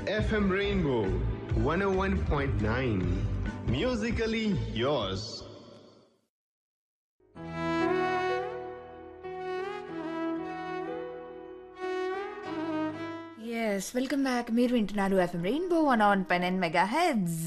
FM Rainbow 101.9. Musically yours. Yes welcome back మీరు వింటున్నారు F M rainbow one on pen and mega heads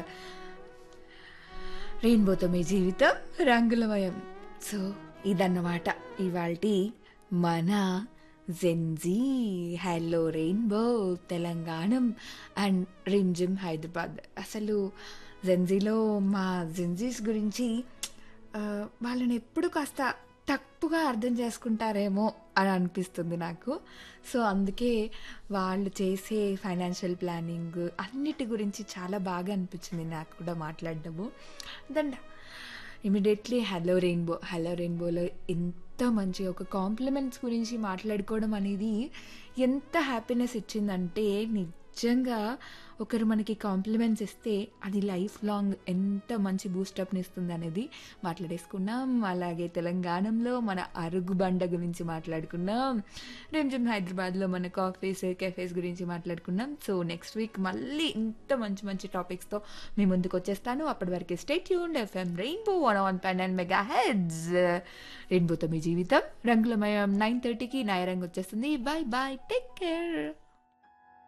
రెయిన్బోతో మీ జీవితం రంగులమయం సో ఇదన్నమాట ఇవాళ మన జెన్జీ హలో రెయిన్బో తెలంగాణం అండ్ రిమ్జిమ్ హైదరాబాద్ అసలు జెన్జీలో మా జెన్జీస్ గురించి ఆ, వాళ్ళని ఎప్పుడు కాస్త తప్పుగా అర్థం చేసుకుంటారేమో అని అనిపిస్తుంది నాకు సో అందుకే వాళ్ళు చేసే ఫైనాన్షియల్ ప్లానింగ్ అన్నిటి గురించి చాలా బాగా అనిపించింది నాకు కూడా మాట్లాడడము దండ ఇమీడియట్లీ హలో రెయిన్బో హలో రెయిన్బోలో ఎంత మంచి ఒక కాంప్లిమెంట్స్ గురించి మాట్లాడుకోవడం అనేది ఎంత హ్యాపీనెస్ ఇచ్చిందంటే నిజంగా ఒకరు మనకి కాంప్లిమెంట్స్ ఇస్తే అది లైఫ్ లాంగ్ ఎంత మంచి బూస్టప్ని ఇస్తుంది అనేది మాట్లాడేసుకున్నాం అలాగే తెలంగాణలో మన అరుగు బండ గురించి మాట్లాడుకున్నాం రేంజన్ హైదరాబాద్లో మన కాఫీస్ కెఫేస్ గురించి మాట్లాడుకున్నాం సో నెక్స్ట్ వీక్ మళ్ళీ ఇంత మంచి మంచి టాపిక్స్తో మీ ముందుకు వచ్చేస్తాను అప్పటి వరకు స్టేట్ యూన్ F M rainbow one one nine and mega heads రెయిన్బోతో మీ జీవితం రంగులమయం నైన్ థర్టీకి నాయరంగ్ వచ్చేస్తుంది బాయ్ బాయ్ టేక్ కేర్